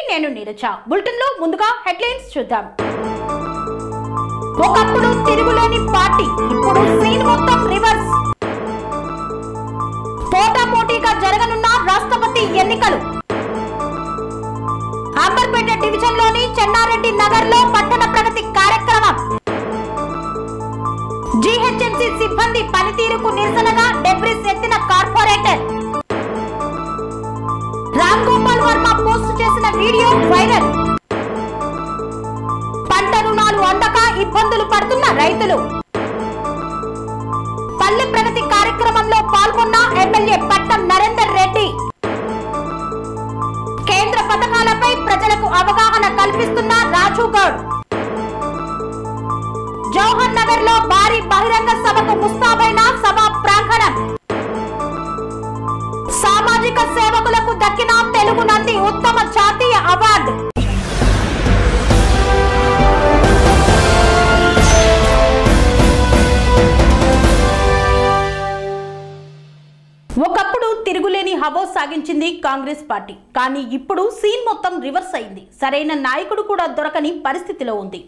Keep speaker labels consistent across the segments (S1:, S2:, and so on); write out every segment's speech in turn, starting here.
S1: నేను నీరజ బులెటిన్ లో ముందుగా హెడ్లైన్స్ చూద్దాం ఒకప్పుడు తిరుగులేని పార్టీ ఇప్పుడు సీన్ మొత్తం రివర్స్ పోటాపోటీగా జరగనున్న రాష్ట్రపతి ఎన్నికలు అంబర్పేట డివిజన్ లోని చెన్నారెడ్డి నగర్ లో పట్టణ ప్రగతి కార్యక్రమం జీహెచ్ఎంసీ సిబ్బంది పనితీరుకు నిరసనగా డెబ్రిస్ ఎత్తిన కార్పొరేటర్ రామ్ గోపాల్ వర్మ పోస్ట్ చేసిన వీడియో వైరల్ పంట రుణాలు అందక ఇబ్బందులు పడుతున్న రైతులు పల్లె ప్రగతి కార్యక్రమంలో పాల్గొన్న ఎమ్మెల్యే పట్టం నరేందర్ రెడ్డి కేంద్ర పథకాలపై ప్రజలకు అవగాహన కల్పిస్తున్న రాజు గౌడ్ జవహర్ నగర్ లో భారీ బహిరంగ సభకు ముస్తాబైన సభా ప్రాంగణం సామాజిక సేవకులకు దక్కిన తెలుగు నంది ఉత్తమ జాతీయ అవార్డు ఒకప్పుడు తిరుగులేని హవో సాగించింది కాంగ్రెస్ పార్టీ కానీ ఇప్పుడు సీన్ మొత్తం రివర్స్ అయింది సరైన నాయకుడు కూడా దొరకని పరిస్థితిలో ఉంది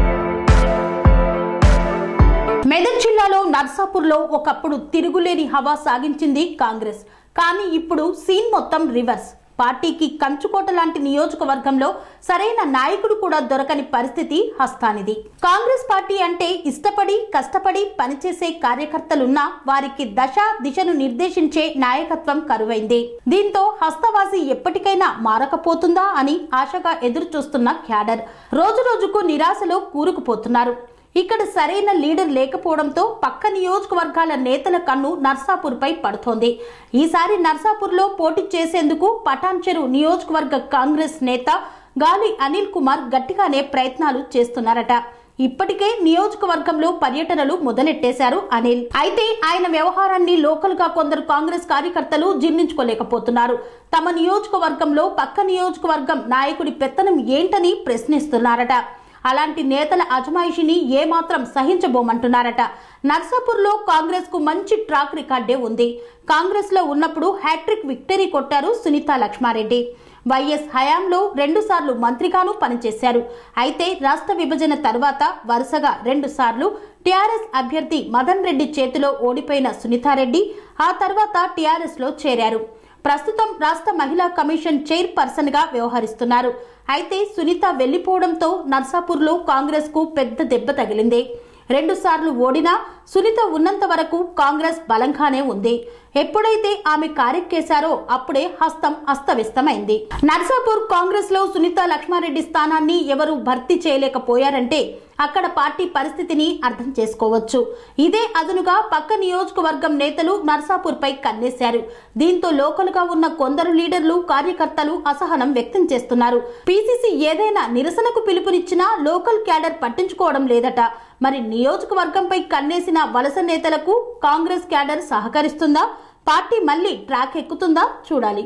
S1: మెదక్ జిల్లాలో నర్సాపూర్లో ఒకప్పుడు తిరుగులేని హవా సాగించింది కాంగ్రెస్ కానీ ఇప్పుడు సీన్ మొత్తం రివర్స్ పార్టీకి కంచుకోట లాంటి నియోజకవర్గంలో సరైన నాయకుడు కూడా దొరకని పరిస్థితి హస్తానిది కాంగ్రెస్ పార్టీ అంటే ఇష్టపడి కష్టపడి పనిచేసే కార్యకర్తలున్నా వారికి దశ దిశను నిర్దేశించే నాయకత్వం కరువైంది దీంతో హస్తవాసి ఎప్పటికైనా మారకపోతుందా అని ఆశగా ఎదురు చూస్తున్న క్యాడర్ రోజు రోజుకు నిరాశలో కూరుకుపోతున్నారు ఇక్కడ సరైన లీడర్ లేకపోవడంతో పక్క నియోజకవర్గాల నేతల కన్ను నర్సాపూర్పై పడుతోంది ఈసారి నర్సాపూర్లో పోటీ చేసేందుకు పటాన్చెరు నియోజకవర్గ కాంగ్రెస్ నేత గాలి అనిల్ కుమార్ గట్టిగానే ప్రయత్నాలు చేస్తున్నారట ఇప్పటికే నియోజకవర్గంలో పర్యటనలు మొదలెట్టేశారు అనిల్ అయితే ఆయన వ్యవహారాన్ని లోకల్ గా కొందరు కాంగ్రెస్ కార్యకర్తలు జీర్ణించుకోలేకపోతున్నారు తమ నియోజకవర్గంలో పక్క నియోజకవర్గం నాయకుడి పెత్తనం ఏంటని ప్రశ్నిస్తున్నారట అలాంటి నేతల అజమాయిషిని ఏమాత్రం సహించబోమంటున్నారట నర్సాపూర్లో కాంగ్రెస్ కు మంచి ట్రాక్ రికార్డే ఉంది కాంగ్రెస్ లో ఉన్నప్పుడు హ్యాట్రిక్ విక్టరీ కొట్టారు సునీత లక్ష్మారెడ్డి వైఎస్ హయాంలో రెండు సార్లు మంత్రిగాను పనిచేశారు అయితే రాష్ట్ర విభజన తర్వాత వరుసగా రెండు సార్లు టీఆర్ఎస్ అభ్యర్థి మదన్ రెడ్డి చేతిలో ఓడిపోయిన సునీతారెడ్డి ఆ తర్వాత టీఆర్ఎస్ లో చేరారు ప్రస్తుతం రాష్ట్ర మహిళా కమిషన్ చైర్పర్సన్ గా వ్యవహరిస్తున్నారు అయితే సునీత వెళ్లిపోవడంతో నర్సాపూర్లో కాంగ్రెస్ కు పెద్ద దెబ్బ తగిలింది రెండు సార్లు ఓడినా సునీత ఉన్నంత వరకు కాంగ్రెస్ బలంగానే ఉంది ఎప్పుడైతే ఆమె కారెక్కేశారో అప్పుడే హస్తం అస్తవ్యస్తమైంది నర్సాపూర్ కాంగ్రెస్ లో సునీత లక్ష్మారెడ్డి స్థానాన్ని ఎవరు భర్తీ చేయలేకపోయారంటే అక్కడ పార్టీ పరిస్థితిని అర్థం చేసుకోవచ్చు ఇదే అదునుగా పక్క నియోజకవర్గం నేతలు నర్సాపూర్ పై కన్నేశారు దీంతో లోకల్ గా ఉన్న కొందరు లీడర్లు కార్యకర్తలు అసహనం వ్యక్తం చేస్తున్నారు పీసీసీ ఏదైనా నిరసనకు పిలుపునిచ్చినా లోకల్ క్యాడర్ పట్టించుకోవడం లేదట మరి నియోజకవర్గంపై కన్నేసిన వలస నేతలకు కాంగ్రెస్ క్యాడర్ సహకరిస్తుందా పార్టీ మళ్ళీ ట్రాక్ ఎక్కుతుందా చూడాలి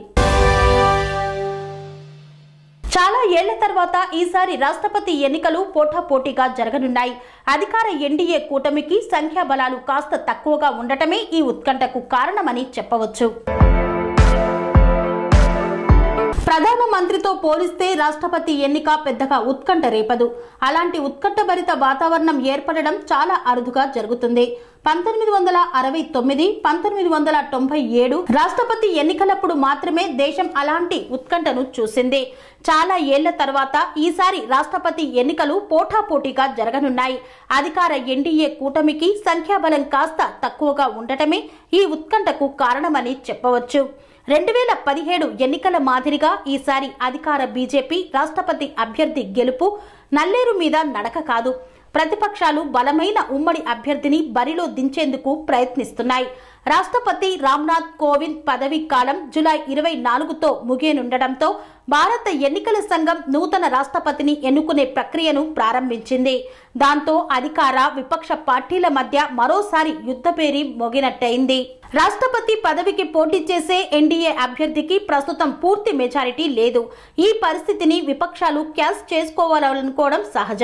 S1: చాలా ఏళ్ల తర్వాత ఈసారి రాష్ట్రపతి ఎన్నికలు పోటాపోటీగా జరగనున్నాయి అధికార ఎన్డీఏ కూటమికి సంఖ్యాబలాలు కాస్త తక్కువగా ఉండటమే ఈ ఉత్కంఠకు కారణమని చెప్పవచ్చు ప్రధానమంత్రితో పోలిస్తే రాష్ట్రపతి ఎన్నిక పెద్దగా ఉత్కంఠ రేపదు అలాంటి ఉత్కంఠభరిత వాతావరణం ఏర్పడడం చాలా అరుదుగా జరుగుతుంది పంతొమ్మిది వందల అరవై తొమ్మిది పంతొమ్మిది వందల తొంభై ఏడు రాష్ట్రపతి ఎన్నికలప్పుడు మాత్రమే దేశం అలాంటి ఉత్కంఠను చూసింది చాలా ఏళ్ల తర్వాత ఈసారి రాష్ట్రపతి ఎన్నికలు పోటాపోటీగా జరగనున్నాయి అధికార ఎన్డీఏ కూటమికి సంఖ్యాబలం కాస్త తక్కువగా ఉండటమే ఈ ఉత్కంఠకు కారణమని చెప్పవచ్చు రెండు వేల పదిహేడు ఎన్నికల మాదిరిగా ఈసారి అధికార బీజేపీ రాష్ట్రపతి అభ్యర్థి గెలుపు నల్లేరు మీద నడక కాదు ప్రతిపక్షాలు బలమైన ఉమ్మడి అభ్యర్థిని బరిలో దించేందుకు ప్రయత్నిస్తున్నాయి రాష్ట్రపతి రామ్నాథ్ కోవింద్ పదవీ కాలం జులై ఇరవై నాలుగుతో ముగియనుండటంతో భారత ఎన్నికల సంఘం నూతన రాష్ట్రపతిని ఎన్నుకునే ప్రక్రియను ప్రారంభించింది దాంతో అధికార విపక్ష పార్టీల మధ్య మరోసారి యుద్ధపేరి మోగినట్టయింది రాష్ట్రపతి పదవికి పోటీ చేసే ఎన్డీఏ అభ్యర్థికి ప్రస్తుతం పూర్తి మెజారిటీ లేదు ఈ పరిస్థితిని విపక్షాలు క్యాష్ చేసుకోవాలనుకోవడం సహజం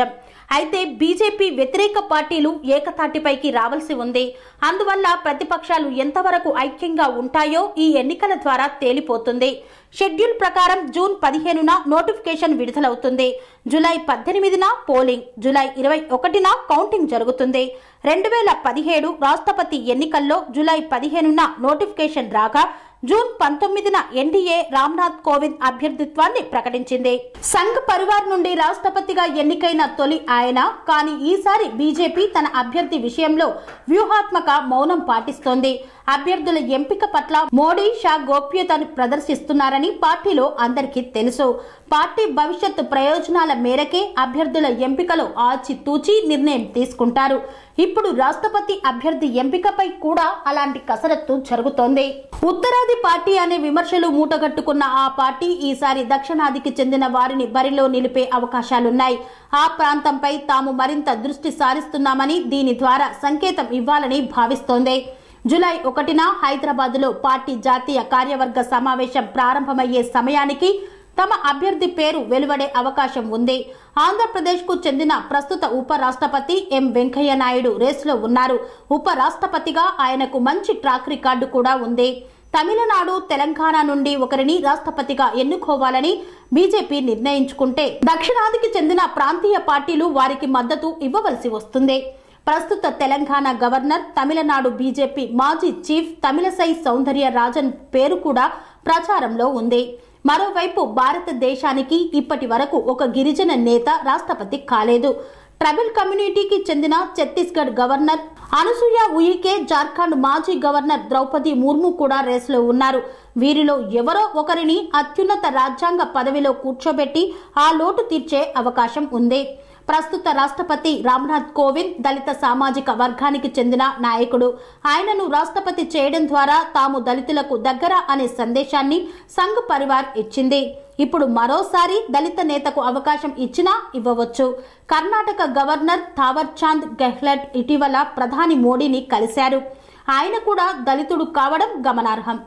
S1: అయితే బీజేపీ వ్యతిరేక పార్టీలు ఏకతాటిపైకి రావాల్సి ఉంది అందువల్ల ప్రతిపక్షాలు ఎంతవరకు ఐక్యంగా ఉంటాయో ఈ ఎన్నికల ద్వారా తేలిపోతుంది షెడ్యూల్ ప్రకారం జూన్ పదిహేనున నోటిఫికేషన్ విడుదలవుతుంది జూలై పద్దెనిమిదిన పోలింగ్ జూలై ఇరవై ఒకటిన కౌంటింగ్ జరుగుతుంది రెండు వేల పదిహేడు రాష్ట్రపతి ఎన్నికల్లో జూలై పదిహేనున నోటిఫికేషన్ రాగా జూన్ పంతొమ్మిదిన ఎన్డీఏ రామ్నాథ్ కోవింద్ అభ్యర్థిత్వాన్ని ప్రకటించింది సంఘ్ పరివార్ నుండి రాష్ట్రపతిగా ఎన్నికైన తొలి ఆయన కానీ ఈసారి బీజేపీ తన అభ్యర్థి విషయంలో వ్యూహాత్మక మౌనం పాటిస్తోంది అభ్యర్థుల ఎంపిక పట్ల మోడీ షా గోప్యతను ప్రదర్శిస్తున్నారని పార్టీలో అందరికీ తెలుసు పార్టీ భవిష్యత్తు ప్రయోజనాల మేరకే అభ్యర్థుల ఎంపికలో ఆచితూచి నిర్ణయం తీసుకుంటారు ఇప్పుడు రాష్ట్రపతి అభ్యర్థి ఎంపికపై కూడా అలాంటి కసరత్తు జరుగుతోంది ఉత్తరాది పార్టీ అనే విమర్శలు మూటగట్టుకున్న ఆ పార్టీ ఈసారి దక్షిణాదికి చెందిన వారిని బరిలో నిలిపే అవకాశాలున్నాయి ఆ ప్రాంతంపై తాము మరింత దృష్టి సారిస్తున్నామని దీని ద్వారా సంకేతం ఇవ్వాలని భావిస్తోంది జూలై ఒకటిన హైదరాబాద్ లో పార్టీ జాతీయ కార్యవర్గ సమావేశం ప్రారంభమయ్యే సమయానికి తమ అభ్యర్థి పేరు వెలువడే అవకాశం ఉంది ఆంధ్రప్రదేశ్ కు చెందిన ప్రస్తుత ఉప రాష్ట్రపతి ఎం వెంకయ్య నాయుడు రేసులో ఉన్నారు ఉప రాష్ట్రపతిగా ఆయనకు మంచి ట్రాక్ రికార్డు కూడా ఉంది తమిళనాడు తెలంగాణ నుండి ఒకరిని రాష్ట్రపతిగా ఎన్నుకోవాలని బీజేపీ నిర్ణయించుకుంటే దక్షిణాదికి చెందిన ప్రాంతీయ పార్టీలు వారికి మద్దతు ఇవ్వవలసి వస్తుంది ప్రస్తుత తెలంగాణ గవర్నర్ తమిళనాడు బీజేపీ మాజీ చీఫ్ తమిళసై సౌందర్య రాజన్ పేరు కూడా ప్రచారంలో ఉంది మరోవైపు భారతదేశానికి ఇప్పటి వరకు ఒక గిరిజన నేత రాష్ట్రపతి కాలేదు ట్రైబల్ కమ్యూనిటీకి చెందిన ఛత్తీస్గఢ్ గవర్నర్ అనసూయ ఉయికే జార్ఖండ్ మాజీ గవర్నర్ ద్రౌపది ముర్ము కూడా రేసులో ఉన్నారు వీరిలో ఎవరో ఒకరిని అత్యున్నత రాజ్యాంగ పదవిలో కూర్చోబెట్టి ఆ లోటు తీర్చే అవకాశం ఉంది ప్రస్తుత రాష్ట్రపతి రామ్నాథ్ కోవింద్ దళిత సామాజిక వర్గానికి చెందిన నాయకుడు ఆయనను రాష్ట్రపతి చేయడం ద్వారా తాము దళితులకు దగ్గర అనే సందేశాన్ని సంఘ్ పరివార్ ఇచ్చింది ఇప్పుడు మరోసారి దళిత నేతకు అవకాశం ఇచ్చినా ఇవ్వవచ్చు కర్ణాటక గవర్నర్ థావర్ చాంద్ గెహ్లట్ ఇటీవల ప్రధాని మోడీని కలిశారు ఆయన కూడా దళితుడు కావడం గమనార్హం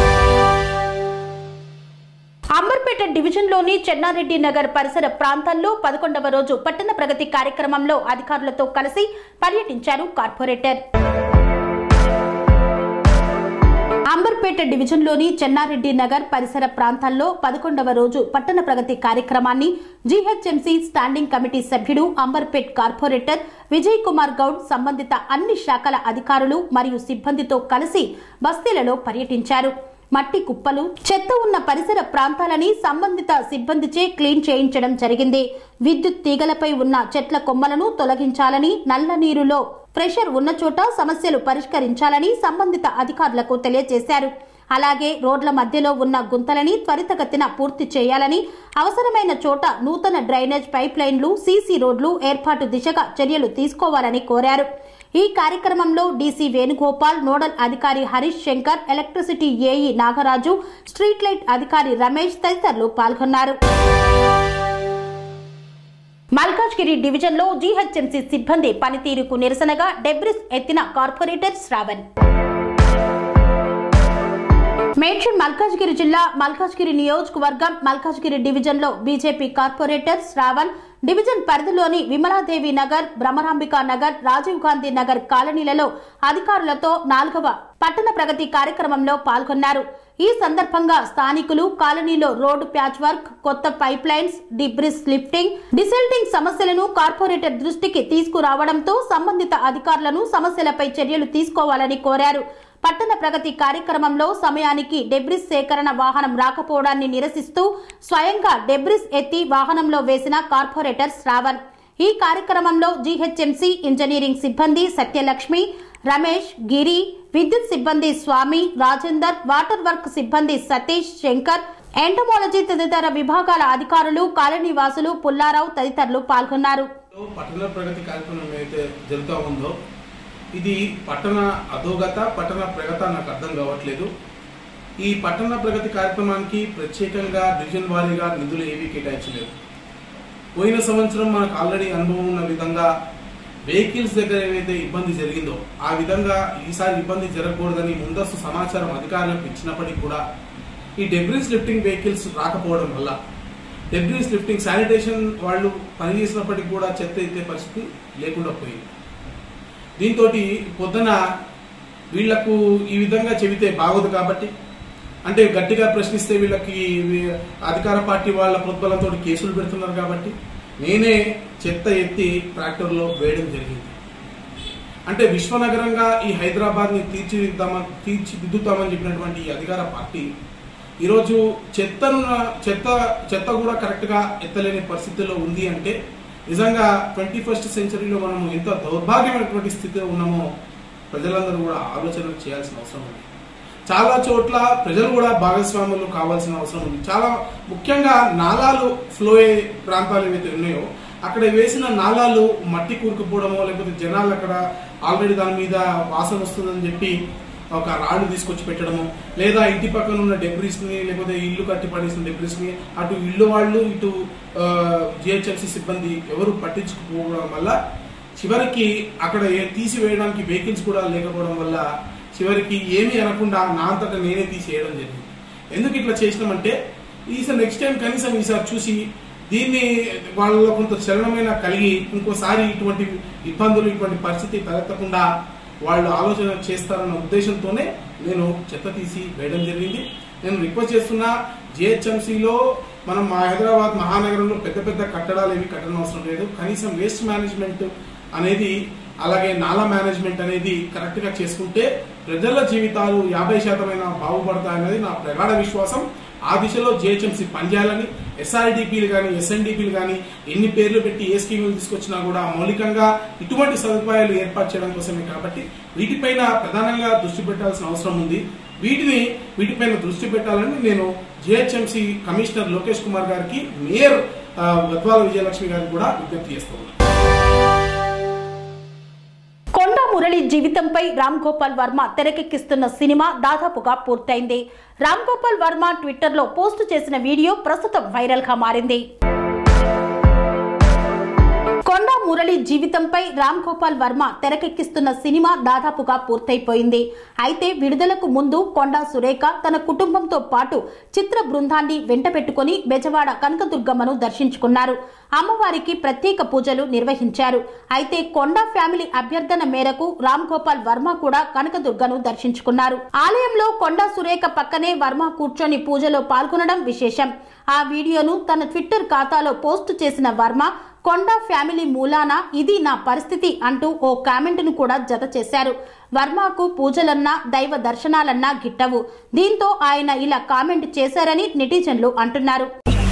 S1: అంబర్పేట డివిజన్లోని చెన్నారెడ్డి నగర్ పరిసర ప్రాంతాల్లో పదకొండవ రోజు పట్టణ ప్రగతి కార్యక్రమంలో అధికారులతో కలిసి పర్యటించారు కార్పొరేటర్ అంబర్పేట డివిజన్లోని చెన్నారెడ్డి నగర్ పరిసర ప్రాంతాల్లో పదకొండవ రోజు పట్టణ ప్రగతి కార్యక్రమాన్ని జీహెచ్ఎంసీ స్టాండింగ్ కమిటీ సభ్యుడు అంబర్పేట్ కార్పొరేటర్ విజయ్ కుమార్ గౌడ్ సంబంధిత అన్ని శాఖల అధికారులు మరియు సిబ్బందితో కలిసి బస్తీలలో పర్యటించారు మట్టి కుప్పలు చెత్త ఉన్న పరిసర ప్రాంతాలని సంబంధిత సిబ్బందిచే క్లీన్ చేయించడం జరిగింది విద్యుత్ తీగలపై ఉన్న చెట్ల కొమ్మలను తొలగించాలని నల్ల నీరులో ప్రెషర్ ఉన్న చోట సమస్యలు పరిష్కరించాలని సంబంధిత అధికారులకు తెలియజేశారు అలాగే రోడ్ల మధ్యలో ఉన్న గుంతలని త్వరితగతిన పూర్తి చేయాలని అవసరమైన చోట నూతన డ్రైనేజ్ పైప్ లైన్లు సీసీ రోడ్లు ఏర్పాటు దిశగా చర్యలు తీసుకోవాలని కోరారు ఈ కార్యక్రమంలో డీసీ వేణుగోపాల్ నోడల్ అధికారి Harish Shankar electricity AE Nagaraju street light అధికారి రమేష్ తదితరులు పాల్గొన్నారు మల్కాజ్గిరి డివిజన్లో జీహెచ్ఎంసీ సిబ్బంది పనితీరుకు నిరసనగా డెబ్రిస్ ఎత్తిన కార్పొరేటర్ శ్రావణ్ మేడ్చల్ మల్కాజ్గిరి జిల్లా మల్కాజ్గిరి నియోజకవర్గం మల్కాజ్గిరి డివిజన్లో బీజేపీ కార్పొరేటర్ శ్రావణ్ డివిజన్ పరిధిలోని విమలాదేవి నగర్ భ్రమరాంబికా నగర్ రాజీవ్ గాంధీ నగర్ కాలనీలలో అధికారులతో నాలుగవ పట్టణ ప్రగతి కార్యక్రమంలో పాల్గొన్నారు ఈ సందర్భంగా స్థానికులు కాలనీలో రోడ్డు ప్యాచ్ వర్క్ కొత్త pipe lines debris lifting desilting సమస్యలను కార్పొరేటర్ దృష్టికి తీసుకురావడంతో సంబంధిత అధికారులను సమస్యలపై చర్యలు తీసుకోవాలని కోరారు పట్టణ ప్రగతి కార్యక్రమంలో సమయానికి డెబ్రిస్ సేకరణ వాహనం రాకపోవడాన్ని నిరసిస్తూ స్వయంగా డెబ్రిస్ ఎత్తి వాహనంలో వేసిన కార్పొరేటర్ శ్రావణ్ ఈ కార్యక్రమంలో జీహెచ్ఎంసీ ఇంజనీరింగ్ సిబ్బంది సత్యలక్ష్మి రమేష్ గిరి విద్యుత్ సిబ్బంది స్వామి రాజేందర్ వాటర్ వర్క్ సిబ్బంది సతీష్ శంకర్ ఎంటమాలజీ తదితర విభాగాల అధికారులు కాలనీ వాసులు పుల్లారావు తదితరులు పాల్గొన్నారు
S2: పట్టణ ప్రగతి కార్యక్రమం ఏదైతే జరుగుతూ ఉందో ఇది పట్టణ అధోగత పట్టణ ప్రగత నాకు అర్థం కావట్లేదు ఈ పట్టణ ప్రగతి కార్యక్రమానికి ప్రత్యేకంగా డివిజన్ వారీగా నిధులు ఏవీ కేటాయించలేదు పోయిన సంవత్సరం మనకు ఆల్రెడీ అనుభవం ఉన్న విధంగా వెహికల్స్ దగ్గర ఏవైతే ఇబ్బంది జరిగిందో ఆ విధంగా ఈసారి ఇబ్బంది జరగకూడదని ముందస్తు సమాచారం అధికారులకు ఇచ్చినప్పటికీ కూడా ఈ డెబ్రిస్ లిఫ్టింగ్ వెహికల్స్ రాకపోవడం వల్ల డెబ్రీస్ లిఫ్టింగ్ శానిటేషన్ వాళ్ళు పనిచేసినప్పటికీ కూడా చెత్త ఎత్తే పరిస్థితి లేకుండా పోయింది దీంతో పొద్దున వీళ్లకు ఈ విధంగా చెబితే బాగోదు కాబట్టి అంటే గట్టిగా ప్రశ్నిస్తే వీళ్ళకి వీ- అధికార పార్టీ వాళ్ళ ప్రోద్బలంతో కేసులు పెడుతున్నారు కాబట్టి నేనే చెత్త ఎత్తి ట్రాక్టర్లో వేయడం జరిగింది అంటే విశ్వనగరంగా ఈ హైదరాబాద్ని తీర్చిదిద్దామని తీర్చిదిద్దుతామని చెప్పినటువంటి ఈ అధికార పార్టీ ఈరోజు చెత్తను చెత్త చెత్త కూడా కరెక్ట్గా ఎత్తలేని పరిస్థితిలో ఉంది అంటే నిజంగా ట్వంటీ ఫస్ట్ సెంచరీలో మనము ఎంత దౌర్భాగ్యమైనటువంటి స్థితిలో ఉన్నామో ప్రజలందరూ కూడా ఆలోచన చేయాల్సిన అవసరం ఉంది చాలా చోట్ల ప్రజలు కూడా భాగస్వాములు కావాల్సిన అవసరం ఉంది చాలా ముఖ్యంగా నాలాలు ఫ్లో అయ్యే ప్రాంతాలు ఏవైతే ఉన్నాయో అక్కడ వేసిన నాలాలు మట్టి కూరుకుపోవడమో లేకపోతే జనాలు అక్కడ ఆల్రెడీ దాని మీద వాసన వస్తుందని చెప్పి ఒక రాళ్ళు తీసుకొచ్చి పెట్టడము లేదా ఇంటి పక్కన ఉన్న డెబ్రిస్ ని లేకపోతే ఇల్లు కట్టి పడేసిన డెబ్రిస్ ని అటు ఇల్లు వాళ్ళు ఇటు జిహెచ్ఎంసీ సిబ్బంది ఎవరు పట్టించుకోవడం వల్ల చివరికి అక్కడ ఏ- తీసివేయడానికి వెహికల్స్ కూడా లేకపోవడం వల్ల చివరికి ఏమీ అనకుండా నా అంతటా నేనే తీసేయడం జరిగింది ఎందుకు ఇట్లా చేసినామంటే ఈసారి నెక్స్ట్ టైం కనీసం ఈసారి చూసి దీన్ని వాళ్ళలో కొంత చలనమైన కలిగి ఇంకోసారి ఇటువంటి ఇబ్బందులు ఇటువంటి పరిస్థితి తలెత్తకుండా వాళ్ళు ఆలోచన చేస్తారన్న ఉద్దేశంతోనే నేను చెత్త తీసి వేయడం జరిగింది నేను రిక్వెస్ట్ చేస్తున్నా జిహెచ్ఎంసీలో మనం మా హైదరాబాద్ మహానగరంలో పెద్ద పెద్ద కట్టడాలు ఏవి కట్టడం అవసరం లేదు కనీసం వేస్ట్ మేనేజ్మెంట్ అనేది అలాగే నాలా మేనేజ్మెంట్ అనేది కరెక్ట్ గా చేసుకుంటే ప్రజల జీవితాలు యాభై శాతమైన బాగుపడతాయనేది నా ప్రగాఢ విశ్వాసం ఆ దిశలో జిహెచ్ఎంసీ పనిచేయాలని ఎస్ఆర్డిపిలు కానీ ఎస్ఎన్డిపిలు కానీ ఎన్ని పేర్లు పెట్టి ఏ స్కీములు తీసుకొచ్చినా కూడా మౌలికంగా ఇటువంటి సదుపాయాలు ఏర్పాటు చేయడం కోసమే కాబట్టి వీటిపైన ప్రధానంగా దృష్టి పెట్టాల్సిన అవసరం ఉంది వీటిని వీటిపైన దృష్టి పెట్టాలని నేను జిహెచ్ఎంసీ కమిషనర్ లోకేష్ కుమార్ గారికి మేయర్ ఆ, గద్వాల విజయలక్ష్మి గారికి కూడా విజ్ఞప్తి చేస్తున్నాను
S1: కొండా మురళి జీవితంపై రామ్ గోపాల్ వర్మ తెరకెక్కిస్తున్న సినిమా దాదాపుగా పూర్తయింది రామ్ గోపాల్ వర్మ ట్విట్టర్లో పోస్ట్ చేసిన వీడియో ప్రస్తుతం వైరల్ గా మారింది కొండా మురళి జీవితంపై రామ్ గోపాల్ వర్మ తెరకెక్కిస్తున్న సినిమా దాదాపుగా పూర్తయిపోయింది అయితే విడుదలకు ముందు కొండా సురేఖ తన కుటుంబంతో పాటు చిత్ర బృందాన్ని వెంట పెట్టుకుని బెజవాడ కనకదుర్గమ్మను దర్శించుకున్నారు అమ్మవారికి ప్రత్యేక పూజలు నిర్వహించారు అయితే కొండా ఫ్యామిలీ అభ్యర్థన మేరకు రామ్ గోపాల్ వర్మ కూడా కనకదుర్గను దర్శించుకున్నారు ఆలయంలో కొండా సురేఖ పక్కనే వర్మ కూర్చొని పూజలో పాల్గొనడం విశేషం ఆ వీడియోను తన ట్విట్టర్ ఖాతాలో పోస్ట్ చేసిన వర్మ కొండా ఫ్యామిలీ మూలాన ఇది నా పరిస్థితి అంటూ ఓ కామెంట్ను కూడా జత చేశారు వర్మకు పూజలన్నా దైవ దర్శనాలన్నా గిట్టవు దీంతో ఆయన ఇలా కామెంట్ చేశారని నెటిజన్లు అంటున్నారు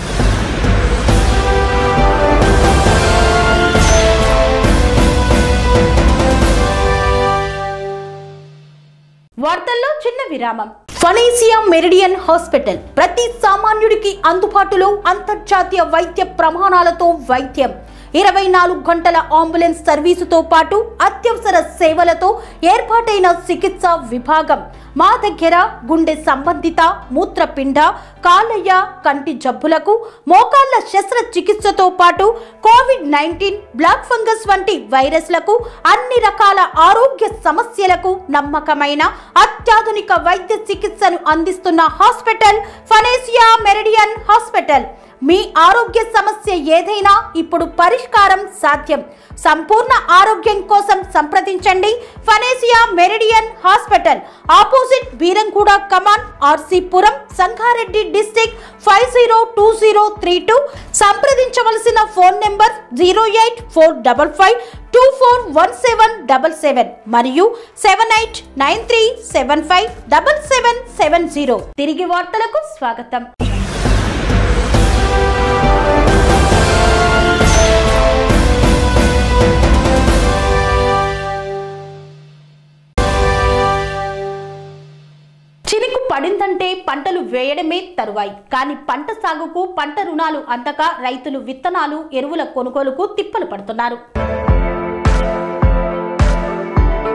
S1: వార్తల్లో చిన్న విరామం ఫనేసియా మెరిడియన్ హాస్పిటల్ ప్రతి సామాన్యుడికి అందుబాటులో అంతర్జాతీయ వైద్య ప్రమాణాలతో వైద్యం ఇరవై నాలుగు గంటల అంబులెన్స్ సర్వీసుతో పాటు అత్యవసర సేవలతో ఏర్పాటైన చికిత్స విభాగం మా దగ్గర గుండె సంబంధిత మూత్రపిండ కాలయ్య కంటి జబ్బులకు మోకాళ్ల శస్త్రచికిత్సతో పాటు కోవిడ్ నైన్టీన్ బ్లాక్ ఫంగస్ వంటి వైరస్లకు అన్ని రకాల ఆరోగ్య సమస్యలకు నమ్మకమైన అత్యాధునిక వైద్య చికిత్సను అందిస్తున్న హాస్పిటల్ ఫనేసియా మెరిడియన్ హాస్పిటల్ మీ ఆరోగ్య సమస్య ఏదైనా ఇప్పుడు పరిష్కారం సాధ్యం సంపూర్ణ ఆరోగ్యం కోసం సంప్రదించండి panacea meridian hospital opposite Beeramguda కమాన్ RC Puram Sangareddy district five zero two zero three two సంప్రదించవలసిన phone number zero eight four double five two four one seven double seven మరియు seven eight nine three seven five double seven seven zero తిరిగి వార్తలకు స్వాగతం చినుకు పడిందంటే పంటలు వేయడమే తరువాయి కానీ పంట సాగుకు పంట రుణాలు అందక రైతులు విత్తనాలు ఎరువుల కొనుగోలుకు తిప్పలు పడుతున్నారు ఈ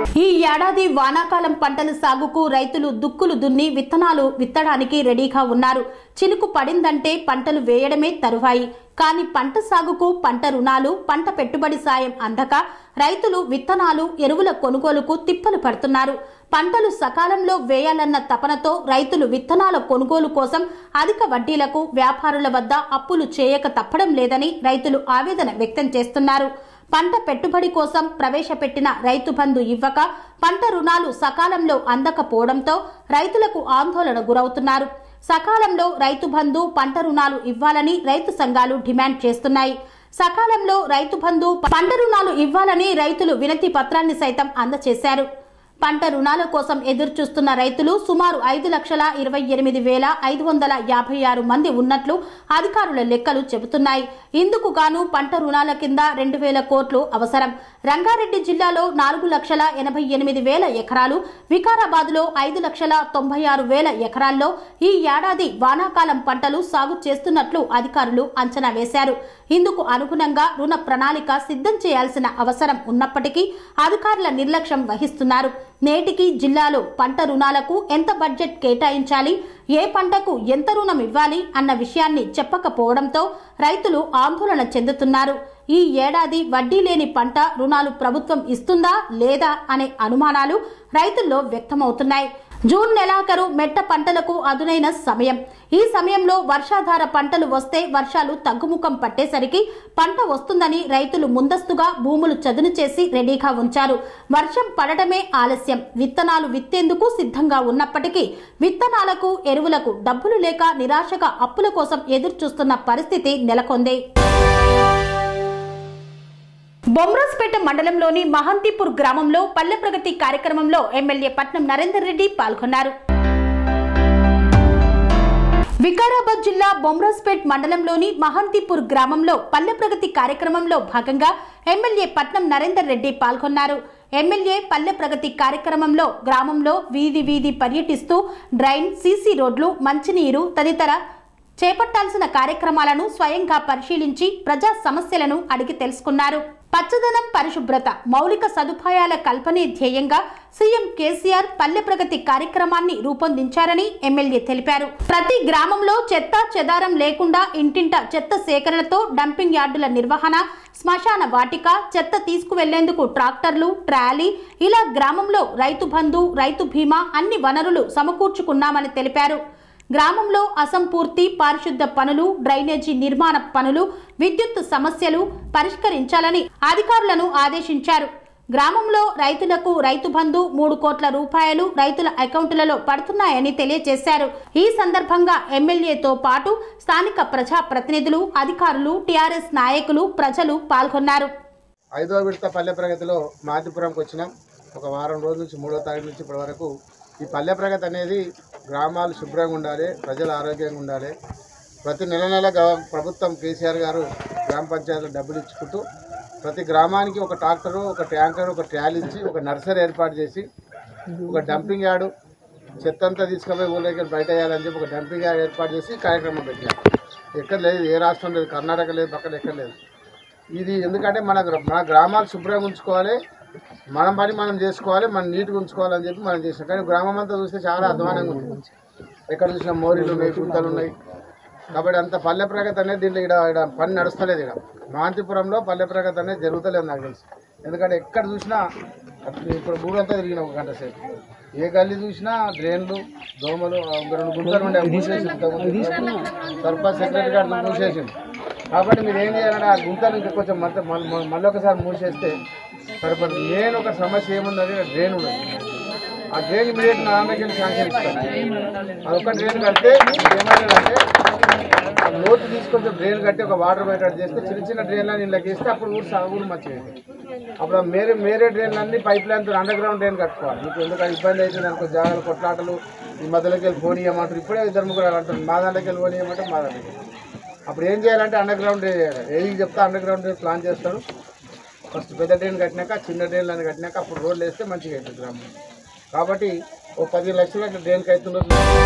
S1: ఏడాది వానాకాలం పంటల సాగుకు రైతులు దుక్కులు దున్ని విత్తనాలు విత్తడానికి రెడీగా ఉన్నారు చినుకు పడిందంటే పంటలు వేయడమే తరువాయి కానీ పంట సాగుకు పంట రుణాలు పంట పెట్టుబడి సాయం అందక రైతులు విత్తనాలు ఎరువుల కొనుగోలుకు తిప్పలు పడుతున్నారు పంటలు సకాలంలో వేయాలన్న తపనతో రైతులు విత్తనాల కొనుగోలు కోసం అధిక వడ్డీలకు వ్యాపారుల వద్ద అప్పులు చేయక తప్పడం లేదని రైతులు ఆవేదన వ్యక్తం చేస్తున్నారు పంట పెట్టుబడి కోసం ప్రవేశపెట్టిన రైతు బంధు ఇవ్వక పంట రుణాలు సకాలంలో అందకపోవడంతో రైతులకు ఆందోళన గురవుతున్నారు సకాలంలో రైతు బంధు పంట రుణాలు ఇవ్వాలని రైతు సంఘాలు డిమాండ్ చేస్తున్నాయి సకాలంలో రైతు బంధు పంట రుణాలు ఇవ్వాలని రైతులు వినతి పత్రాన్ని సైతం అందజేశారు పంట రుణాల కోసం ఎదురు చూస్తున్న రైతులు సుమారు ఐదు లక్షల ఇరవై ఎనిమిది వేల ఐదు వందల యాభై ఆరు మంది ఉన్నట్లు అధికారుల లెక్కలు చెబుతున్నాయి ఇందుకు గాను పంట రుణాల కింద రెండు వేల కోట్లు అవసరం రంగారెడ్డి జిల్లాలో నాలుగు లక్షల ఎనభై ఎనిమిది వేల ఎకరాలు వికారాబాద్ లో ఐదు లక్షల తొంభై ఆరు వేల ఎకరాల్లో ఈ ఏడాది వానాకాలం పంటలు సాగు చేస్తున్నట్లు అధికారులు అంచనా వేశారు ఇందుకు అనుగుణంగా రుణ ప్రణాళిక సిద్ధం చేయాల్సిన అవసరం ఉన్నప్పటికీ అధికారుల నిర్లక్ష్యం వహిస్తున్నారు నేటికి జిల్లాలో పంట రుణాలకు ఎంత బడ్జెట్ కేటాయించాలి ఏ పంటకు ఎంత రుణం ఇవ్వాలి అన్న విషయాన్ని చెప్పకపోవడంతో రైతులు ఆందోళన చెందుతున్నారు ఈ ఏడాది వడ్డీ లేని పంట రుణాలు ప్రభుత్వం ఇస్తుందా లేదా అనే అనుమానాలు రైతుల్లో వ్యక్తమవుతున్నాయి జూన్ నెలాఖరు మెట్ట పంటలకు అదునైన సమయం ఈ సమయంలో వర్షాధార పంటలు వస్తే వర్షాలు తగ్గుముఖం పట్టేసరికి పంట వస్తుందని రైతులు ముందస్తుగా భూములు చదును చేసి రెడీగా ఉంచారు వర్షం పడటమే ఆలస్యం విత్తనాలు విత్తేందుకు సిద్ధంగా ఉన్నప్పటికీ విత్తనాలకు ఎరువులకు డబ్బులు లేక నిరాశగా అప్పుల కోసం ఎదురు చూస్తున్న పరిస్థితి నెలకొంది బొమ్రాస్పేట మండలంలోని మహంతిపూర్ గ్రామంలో పల్లె ప్రగతి కార్యక్రమంలో ఎమ్మెల్యే పట్నం నరేందర్ రెడ్డి పాల్గొన్నారు వికారాబాద్ జిల్లా బొమ్రాస్పేట్ మండలంలోని మహంతిపూర్ గ్రామంలో పల్లె ప్రగతి కార్యక్రమంలో భాగంగా ఎమ్మెల్యే పట్నం నరేందర్ రెడ్డి పాల్గొన్నారు ఎమ్మెల్యే పల్లె ప్రగతి కార్యక్రమంలో గ్రామంలో వీధి వీధి పర్యటిస్తూ డ్రైన్ సీసీ రోడ్లు మంచినీరు తదితర చేపట్టాల్సిన కార్యక్రమాలను స్వయంగా పరిశీలించి ప్రజా సమస్యలను అడిగి తెలుసుకున్నారు పచ్చదనం పరిశుభ్రత మౌలిక సదుపాయాల కల్పనే ధ్యేయంగా సీఎం కేసీఆర్ పల్లె ప్రగతి కార్యక్రమాన్ని రూపొందించారని ఎమ్మెల్యే తెలిపారు ప్రతి గ్రామంలో చెత్త చెదారం లేకుండా ఇంటింట చెత్త సేకరణతో డంపింగ్ యార్డుల నిర్వహణ శ్మశాన వాటిక చెత్త తీసుకువెళ్లేందుకు ట్రాక్టర్లు ట్రాలీ ఇలా గ్రామంలో రైతు బంధు రైతు బీమా అన్ని వనరులు సమకూర్చుకున్నామని తెలిపారు గ్రామంలో అసంపూర్తి పారిశుద్ధ పనులు డ్రైనేజీ నిర్మాణ పనులు విద్యుత్ సమస్యలు పరిష్కరించాలని అధికారులను ఆదేశించారు గ్రామంలో రైతులకు రైతు బంధు మూడు కోట్ల రూపాయలు రైతుల అకౌంట్లలో పడుతున్నాయని తెలియజేశారు ఈ సందర్భంగా ఎమ్మెల్యేతో పాటు స్థానిక ప్రజా ప్రతినిధులు అధికారులు టీఆర్ఎస్ నాయకులు ప్రజలు పాల్గొన్నారు
S3: ఐదో విడత పల్లె ప్రగతిలో మాతిపురంకి వచ్చినాం ఒక వారం రోజుల నుంచి మూడో తారీఖు నుంచి ఇప్పటి వరకు ఈ పల్లె ప్రగతి అనేది గ్రామాలు శుభ్రంగా ఉండాలి ప్రజలు ఆరోగ్యంగా ఉండాలి ప్రతి నెల నెల గవ- ప్రభుత్వం కేసీఆర్ గారు గ్రామ పంచాయతీలు డబ్బులు ఇచ్చుకుంటూ ప్రతి గ్రామానికి ఒక ట్రాక్టరు ఒక ట్యాంకర్ ఒక ట్రాలీ ఇచ్చి ఒక నర్సరీ ఏర్పాటు చేసి ఒక డంపింగ్ యార్డు చెత్త అంతా తీసుకుపోయి ఊళ్ళకి బయట వేయాలని చెప్పి ఒక డంపింగ్ యార్డ్ ఏర్పాటు చేసి కార్యక్రమం పెట్టారు ఎక్కడ లేదు ఏ రాష్ట్రం లేదు కర్ణాటక లేదు పక్కన ఎక్కడ లేదు ఇది ఎందుకంటే మన గ్ర- మన గ్రామాలు శుభ్రంగా ఉంచుకోవాలి మన పని మనం చేసుకోవాలి మనం నీట్గా ఉంచుకోవాలని చెప్పి మనం చేసాం కానీ గ్రామం అంతా చూస్తే చాలా అధ్వానంగా ఉంది ఎక్కడ చూసినా మోరీలు ఉన్నాయి గుంతలు ఉన్నాయి కాబట్టి అంత పల్లె ప్రగతి అనేది దీంట్లో ఇక్కడ ఇక్కడ పని నడుస్తలేదు ఇక్కడ మాంతిపురంలో పల్లె ప్రగతి అనేది జరుగుతలేదు నాకు తెలుసు ఎందుకంటే ఎక్కడ చూసినా అప్పుడు ఇప్పుడు ఊరంతా తిరిగిన ఒక గంట సేపు ఏ గల్లీ చూసినా డ్రైన్లు దోమలు ఆ ఒక రెండు గుంతలు ఉండే మూసేసి సర్పంచ్ సెక్రటరీ గారు మూసేసింది కాబట్టి మీరు ఏం చేయాలంటే ఆ గుంతలు ఇంకా కొంచెం మళ్ళీ మళ్ళీ ఒకసారి మూసేస్తే సరిపడుతుంది మెయిన్ ఒక సమస్య ఏముందంటే డ్రైన్ ఉన్నది ఆ డ్రైన్ ఇమీడియట్ నా దగ్గర శాంక్షన్ ఇస్తాను అదొక డ్రైన్ కడితే ఏమైందంటే ఆ లోతు తీసుకొని డ్రైన్ కట్టి ఒక వాటర్ బయట చేస్తే చిన్న చిన్న డ్రైన్లని ఇళ్ళకి వేస్తే అప్పుడు ఊరు సా- ఊరు మంచిగా అవుతుంది. అప్పుడు ఆ మేరే మేరే డ్రైన్లన్నీ పైప్ లైన్తో అండర్ గ్రౌండ్ డ్రైన్ కట్టుకోవాలి మీకు ఎందుకంటే ఇబ్బంది అవుతుంది అనుకో జాగాలు కొట్లాటలు ఈ మధ్యలోకి వెళ్ళి ఫోన్ ఇవ్వమంటారు ఇప్పుడే ఇద్దరు ముగ్గురు అంటారు మా దాంట్లోకి వెళ్ళి ఫోన్ ఇవ్వమంటే మా దాంట్లోకి అప్పుడు ఏం చేయాలంటే అండర్ గ్రౌండ్ ఏది చెప్తా అండర్ గ్రౌండ్ ప్లాన్ చేస్తారు ఫస్ట్ పెద్ద డ్రైన్ కట్టినాక చిన్న డ్రైన్లను కట్టినాక అప్పుడు రోడ్లు వేస్తే మంచిగా అవుతుంది గ్రామం కాబట్టి ఓ పదిహేను లక్షల డ్రైన్కి అవుతుందో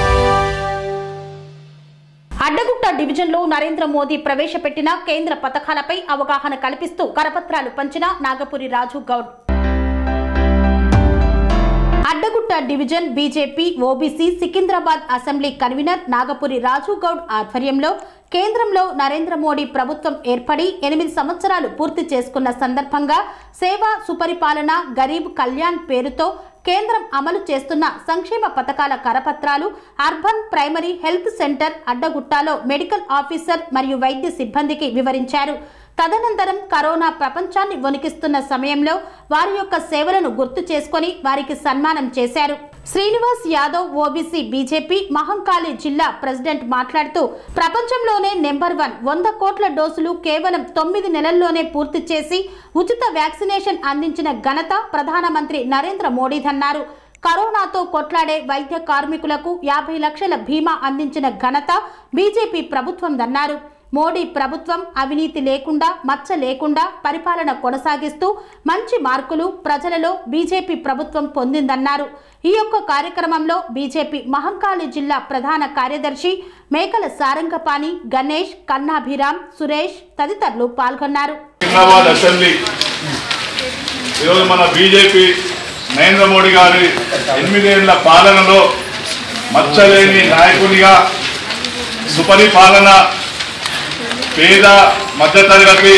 S1: అడ్డగుట్ట డివిజన్లో నరేంద్ర మోదీ ప్రవేశపెట్టిన కేంద్ర పథకాలపై అవగాహన కల్పిస్తూ కరపత్రాలు పంచిన Nagapuri Raju Goud Addagutta division BJP OBC Secunderabad assembly convener Nagapuri Raju Goud ఆధ్వర్యంలో కేంద్రంలో నరేంద్ర మోడీ ప్రభుత్వం ఏర్పడి ఎనిమిది సంవత్సరాలు పూర్తి చేసుకున్న సందర్భంగా సేవ సుపరిపాలన గరీబ్ కళ్యాణ్ పేరుతో కేంద్రం అమలు చేస్తున్న సంక్షేమ పథకాల కరపత్రాలు అర్బన్ ప్రైమరీ హెల్త్ సెంటర్ అడ్డగుట్టాలో మెడికల్ ఆఫీసర్ మరియు వైద్య సిబ్బందికి వివరించారు తదనంతరం కరోనా ప్రపంచాన్ని వణికిస్తున్న సమయంలో వారి యొక్క సేవలను గుర్తు చేసుకొని వారికి సన్మానం చేశారు శ్రీనివాస్ యాదవ్ ఓబీసీ బీజేపీ మహంకాళి జిల్లా ప్రెసిడెంట్ మాట్లాడుతూ ప్రపంచంలోనే నెంబర్ వన్ వంద కోట్ల డోసులు కేవలం తొమ్మిది నెలల్లోనే పూర్తి చేసి ఉచిత వ్యాక్సినేషన్ అందించిన ఘనత ప్రధానమంత్రి నరేంద్ర మోడీదన్నారు కరోనాతో కొట్లాడే వైద్య కార్మికులకు యాభై లక్షల బీమా అందించిన ఘనత బీజేపీ ప్రభుత్వందన్నారు మోడీ ప్రభుత్వం అవినీతి లేకుండా మచ్చ లేకుండా పరిపాలన కొనసాగిస్తూ మంచి మార్కులు ప్రజలలో బీజేపీ ప్రభుత్వం పొందిందన్నారు ఈ యొక్క కార్యక్రమంలో బీజేపీ మహంకాళి జిల్లా ప్రధాన కార్యదర్శి మేకల సారంగపాణి గణేష్ కన్నాభిరామ్ సురేష్ తదితరులు పాల్గొన్నారు
S4: సికింద్రాబాద్ అసెంబ్లీ ఈరోజు మన బీజేపీ నరేంద్ర మోడీ గారి ఎనిమిదేళ్ల పాలనలో మచ్చలేని నాయకునిగా సుపరిపాలన పేద మధ్యతరగతి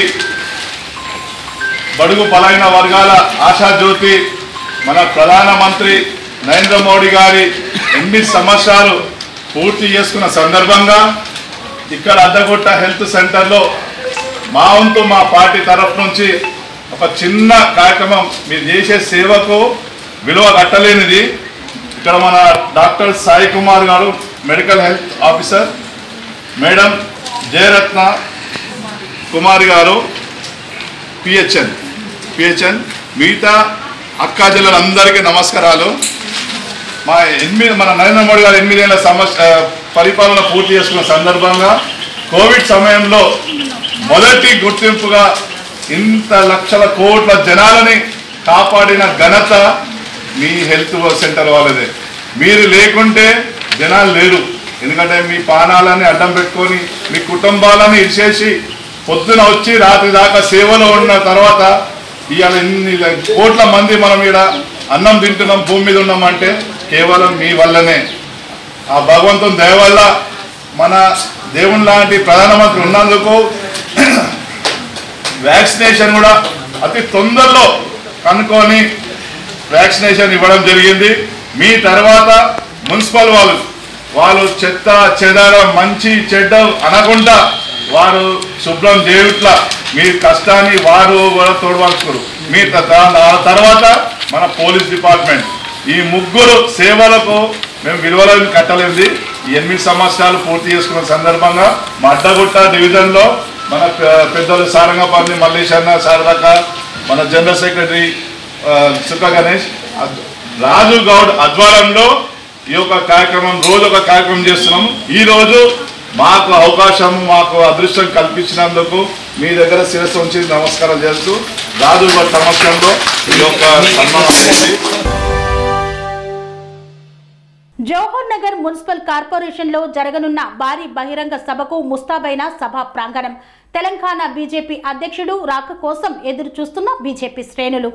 S4: బడుగు బలైన వర్గాల ఆశాజ్యోతి మన ప్రధానమంత్రి నరేంద్ర మోడీ గారి ఎనిమిది సంవత్సరాలు పూర్తి చేసుకున్న సందర్భంగా ఇక్కడ అద్దగుట్ట హెల్త్ సెంటర్లో మా వంతు మా పార్టీ తరఫు నుంచి ఒక చిన్న కార్యక్రమం మీరు చేసే సేవకు విలువ కట్టలేనిది ఇక్కడ మన doctor Sai Kumar garu medical health officer madam Jayaratna Kumar garu PHN PHN మిగతా అక్కా జిల్లాలందరికీ నమస్కారాలు మా ఎనిమిది మన నరేంద్ర మోడీ గారు ఎనిమిదేళ్ల సమస్య పరిపాలన పూర్తి చేసుకున్న సందర్భంగా కోవిడ్ సమయంలో మొదటి గుర్తింపుగా ఇంత లక్షల కోట్ల జనాలని కాపాడిన ఘనత మీ హెల్త్ సెంటర్ వాళ్ళదే మీరు లేకుంటే జనాలు లేరు ఎందుకంటే మీ పానాలని అడ్డం పెట్టుకొని మీ కుటుంబాలని ఇచ్చేసి పొద్దున వచ్చి రాత్రి దాకా సేవలో ఉన్న తర్వాత ఇవాళ ఇన్ని కోట్ల మంది మనం ఇక్కడ అన్నం తింటున్నాం భూమి మీద ఉన్నామంటే కేవలం మీ వల్లనే ఆ భగవంతుని దయ వల్ల మన దేవుని లాంటి ప్రధానమంత్రి ఉన్నందుకు వ్యాక్సినేషన్ కూడా అతి తొందరలో కనుక్కొని వ్యాక్సినేషన్ ఇవ్వడం జరిగింది మీ తర్వాత మున్సిపల్ వాళ్ళు వాళ్ళు చెత్త చెదారం మంచి చెడ్డ అనకుండా వారు శుభ్రం చేయుట్ల మీ కష్టాన్ని వారు కూడా తోడవలుచుకోరు మీ త- దా- తర్వాత మన పోలీస్ డిపార్ట్మెంట్ ఈ ముగ్గురు సేవలకు మేము విలువలను కట్టలేదు ఈ ఎనిమిది సంవత్సరాలు పూర్తి చేసుకున్న సందర్భంగా మా అడ్డగుట్ట డివిజన్లో మన పె- పెద్దలు సారంగపల్లి మల్లేష్ అన్న శారదక్క మన జనరల్ సెక్రటరీ ఆ, సుఖ గణేష్ అద్- రాజు గౌడ్ ఆధ్వర్యంలో ఈ యొక్క కార్యక్రమం రోజు ఒక కార్యక్రమం చేస్తున్నాం ఈ రోజు మాకు అవకాశం మాకు అదృష్టం కల్పించినందుకు మీ దగ్గర శిరస్సు ఉంచి నమస్కారం చేస్తూ రాజు గౌడ్ సమక్షంలో ఈ యొక్క సన్మానం అయింది
S1: జవహర్ నగర్ మున్సిపల్ కార్పొరేషన్ లో జరగనున్న భారీ బహిరంగ సభకు ముస్తాబైన సభ ప్రాంగణం తెలంగాణ బీజేపీ అధ్యక్షుడు రాక కోసం ఎదురు చూస్తున్న బీజేపీ శ్రేణులు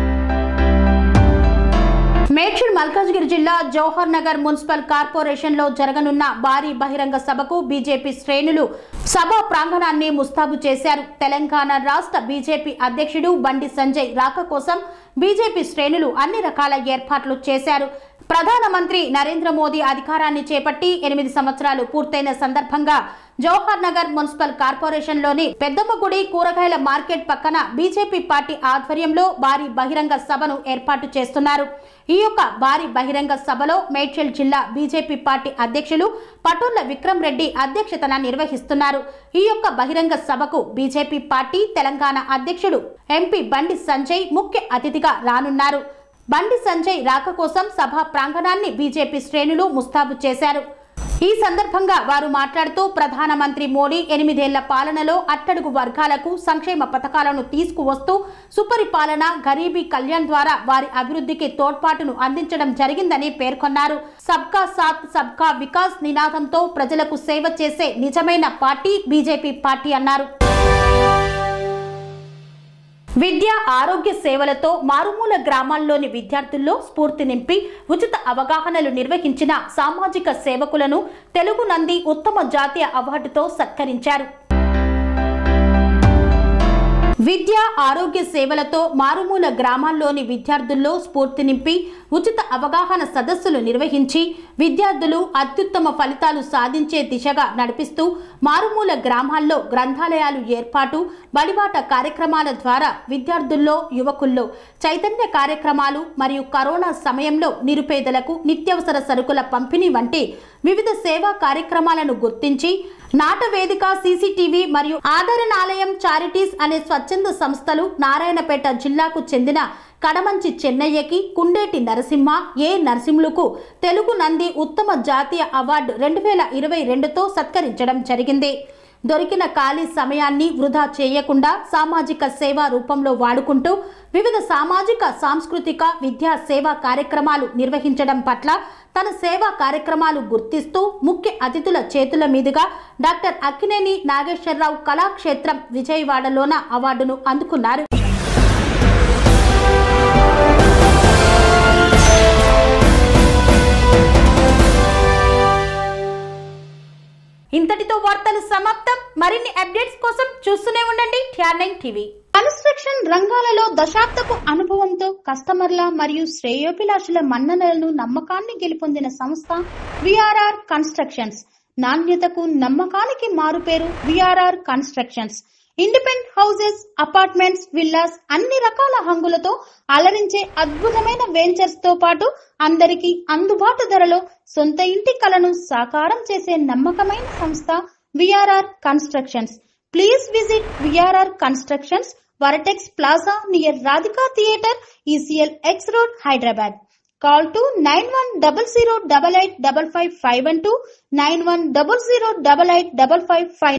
S1: మేడ్చల్ మల్కాజ్గిరి జిల్లా జవహర్ నగర్ మున్సిపల్ కార్పొరేషన్ లో జరగనున్న భారీ బహిరంగ సభకు బీజేపీ శ్రేణులు సభ ప్రాంగణాన్ని ముస్తాబు చేశారు తెలంగాణ రాష్ట్ర బీజేపీ అధ్యక్షుడు బండి సంజయ్ రాక కోసం బీజేపీ శ్రేణులు అన్ని రకాల ఏర్పాట్లు చేశారు ప్రధానమంత్రి నరేంద్ర మోదీ అధికారాన్ని చేపట్టి ఎనిమిది సంవత్సరాలు పూర్తయిన సందర్భంగా జవహర్ నగర్ మున్సిపల్ కార్పొరేషన్లోని పెద్దమ్మగుడి కూరగాయల మార్కెట్ పక్కన బీజేపీ పార్టీ ఆధ్వర్యంలో భారీ బహిరంగ సభను ఏర్పాటు చేస్తున్నారు ఈ యొక్క భారీ బహిరంగ సభలో మేడ్చల్ జిల్లా బీజేపీ పార్టీ అధ్యక్షులు పటోళ్ల విక్రమ్ రెడ్డి అధ్యక్షతన నిర్వహిస్తున్నారు ఈ యొక్క బహిరంగ సభకు బీజేపీ పార్టీ తెలంగాణ అధ్యక్షుడు ఎంపీ బండి సంజయ్ ముఖ్య అతిథిగా రానున్నారు బండి సంజయ్ రాక కోసం సభ ప్రాంగణాన్ని బీజేపీ శ్రేణులు ముస్తాబు చేశారు ఈ సందర్భంగా వారు మాట్లాడుతూ ప్రధానమంత్రి మోడీ ఎనిమిదేళ్ల పాలనలో అట్టడుగు వర్గాలకు సంక్షేమ పథకాలను తీసుకువస్తూ సుపరిపాలన గరీబీ కళ్యాణ్ ద్వారా వారి అభివృద్ధికి తోడ్పాటును అందించడం జరిగిందని పేర్కొన్నారు సబ్కా సాత్ సబ్కా వికాస్ నినాదంతో ప్రజలకు సేవ చేసే నిజమైన పార్టీ బీజేపీ పార్టీ అన్నారు విద్య ఆరోగ్య సేవలతో మారుమూల గ్రామాల్లోని విద్యార్థుల్లో స్ఫూర్తి నింపి ఉచిత అవగాహనలు నిర్వహించిన సామాజిక సేవకులను తెలుగు నంది ఉత్తమ జాతీయ అవార్డుతో సత్కరించారు విద్య ఆరోగ్య సేవలతో మారుమూల గ్రామాల్లోని విద్యార్థుల్లో స్ఫూర్తి నింపి ఉచిత అవగాహన సదస్సులు నిర్వహించి విద్యార్థులు అత్యుత్తమ ఫలితాలు సాధించే దిశగా నడిపిస్తూ మారుమూల గ్రామాల్లో గ్రంథాలయాలు ఏర్పాటు బడిబాట కార్యక్రమాల ద్వారా విద్యార్థుల్లో యువకుల్లో చైతన్య కార్యక్రమాలు మరియు కరోనా సమయంలో నిరుపేదలకు నిత్యావసర సరుకుల పంపిణీ వంటి వివిధ సేవా కార్యక్రమాలను గుర్తించి నాటవేదిక సీసీటీవీ మరియు ఆదరణాలయం చారిటీస్ అనే స్వచ్ఛంద సంస్థలు నారాయణపేట జిల్లాకు చెందిన కడమంచి చెన్నయ్యకి కుండేటి నరసింహ ఏ నరసింహులకు తెలుగు నంది ఉత్తమ జాతీయ అవార్డు రెండు వేల ఇరవై రెండుతో సత్కరించడం జరిగింది దొరికిన ఖాళీ సమయాన్ని వృధా చేయకుండా సామాజిక సేవా రూపంలో వాడుకుంటూ వివిధ సామాజిక సాంస్కృతిక విద్యా సేవా కార్యక్రమాలు నిర్వహించడం పట్ల తన సేవా కార్యక్రమాలు గుర్తిస్తూ ముఖ్య అతిథుల చేతుల మీదుగా డాక్టర్ అక్కినేని నాగేశ్వరరావు కళాక్షేత్రం విజయవాడలోన అవార్డును అందుకున్నారు ఇంతటితో వార్తలు సమాప్తం మరిన్ని అప్డేట్స్ కోసం చూస్తూనే ఉండండి టిఆర్ టీవీ కన్స్ట్రక్షన్ రంగాలలో దశాబ్దపు అనుభవంతో కస్టమర్ల మరియు శ్రేయోభిలాషుల మన్ననలను నమ్మకాన్ని గెలుపొందిన సంస్థ విఆర్ఆర్ కన్స్ట్రక్షన్స్ నాణ్యతకు నమ్మకానికి మారుపేరు VRR constructions independent houses apartments villas అన్ని రకాల హంగులతో అలరించే అద్భుతమైన వెంచర్స్ తో పాటు అందరికీ అందుబాటు ధరలో సొంత ఇంటి కలను సాకారం చేసే నమ్మకమైన సంస్థ VRR constructions please visit VRR constructions Vertex plaza near Radhika theatre ECIL X road Hyderabad call to nine one double zero double eight double five five one two nine one double zero double eight double five five